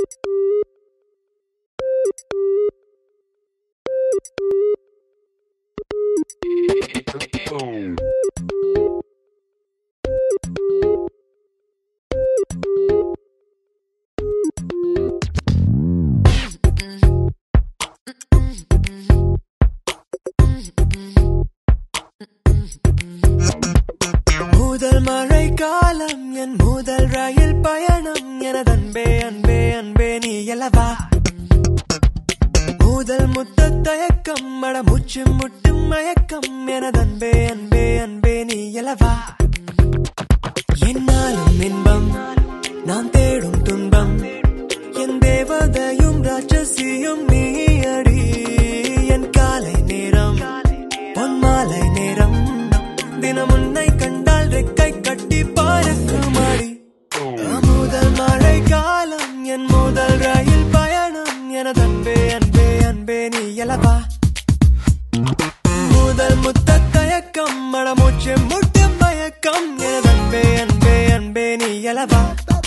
முதல் மழை காலம் என் முதல் ரயில் பயணம் எனது அன்பே அன்பே அன்பே நீ எலவா முதல் முத்த தயக்கம் மட மூச்சு முட்டும் மயக்கம் எனது அன்பே அன்பே அன்பே நீ எலவா என்னாலும் இன்பம் நான் தேடும் துன்பம் என் தேவதையும் ராட்சசியும் நீ அடி என் காலை நேரம் பொன்மாலை நேரம் தினம் உன்னை கண்டால் ரெக்கை கட்டி பறக்குமாடி முதல் மழை காலம் என் முதல் ரயில் பயணம் எனது அன்பே அன்பே அன்பே நீ எலவா முதல் முத்த தயக்கம் மடமூச்சு முட்டு மயக்கம் எனது அன்பே அன்பே அன்பே நீ எலவா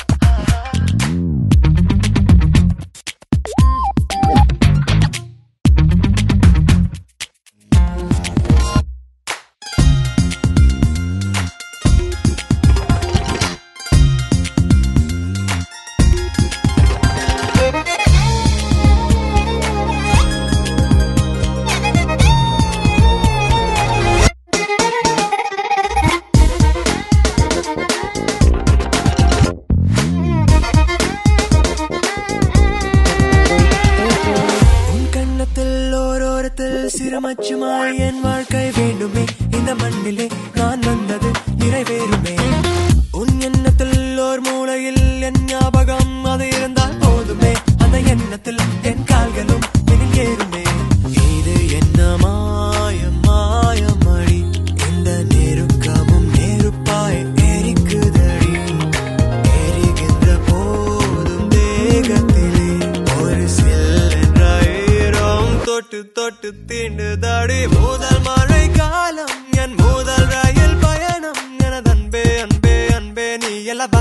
உன் கண்ணத்தில் ஓரோரத்தில் சிறுமச்சுமாய் என் வாழ்க்கை வேண்டுமே இந்த மண்ணிலே நான் வந்தது நிறைவேறுமே உன் எண்ணத்தில் ஓர் மூலையில் என் ஞாபகம் அது இருந்தால் போதுமே அந்த எண்ணத்தில் என் கால்களும் எனில் ஏறுமே இது என்ன மாயம் மாயமடி இந்த நெருக்கமும் நெருப்பாய் எரிக்குதடி எரிகின்ற போதும் தேகத்திலே ஒரு செல்லென்ற ஈரம் தொட்டு தொட்டு தீண்டுதடி முதல் மழை காலம் என் முதல் ரயில் பயணம் எனது அன்பே அன்பே அன்பே நீ எல்லவா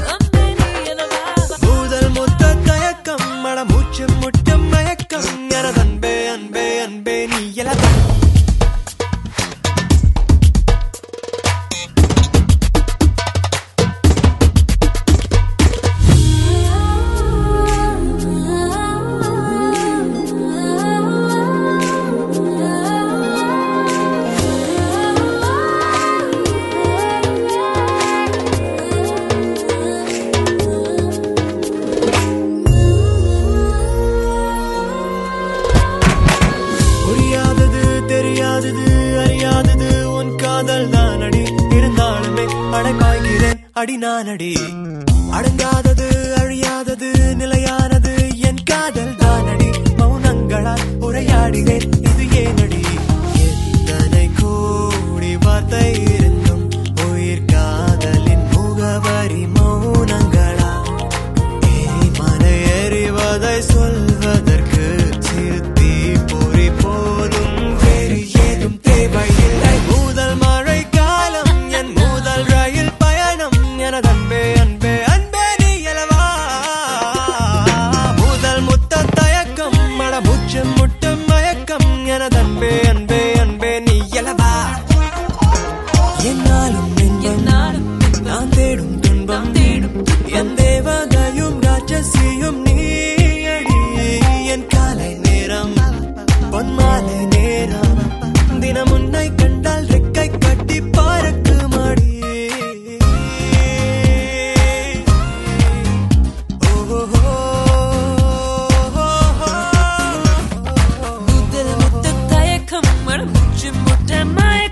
முதல் முத்த தயக்கம் மட மூச்சு முட்டும் மயக்கம் எனது அன்பே அன்பே அன்பே நீ எல்லவா புரியாதது தெரியாதது அறியாதது உன் காதல் தான் அடி இருந்தாலுமே அடைப்பாய்கிறேன் அடி நான் அடி அடங்காதது அழியாதது நிலையானது என் காதல் தான் அடி மௌனங்களால் உரையாடினேன் இது ஏனடி எத்தனை கோடி வார்த்தை இருந்தும் உயிர் காதலின் முகவரி மௌனங்களா எரிமலை எறிவதை சொல்வதற்கு சிறுத்தி பொறி போதும் வேறு ஏதும் தேவையில்லை முதல் மழை காலம் என் முதல் ரயில் பயணம் எனது அன்பே அன்பே அன்பே நீ எலவா முதல் முத்த தயக்கம் மட மூச்சு முட்டும் மயக்கம் எனது அன்பே அன்பே அன்பே நீ எலவா என்னாலும் இன்பம் நான் தேடும் துன்பம் என் தேவதையும் ராட்சசியும் நீயடி என் காலை நேரம் பொன்மாலை நேரம் தினம் உன்னை கண்டால் ரெக்கை கட்டி பறக்கு மாடி முதல் முத்த தயக்கம் மட மூச்சு முட்ட மயக்கம்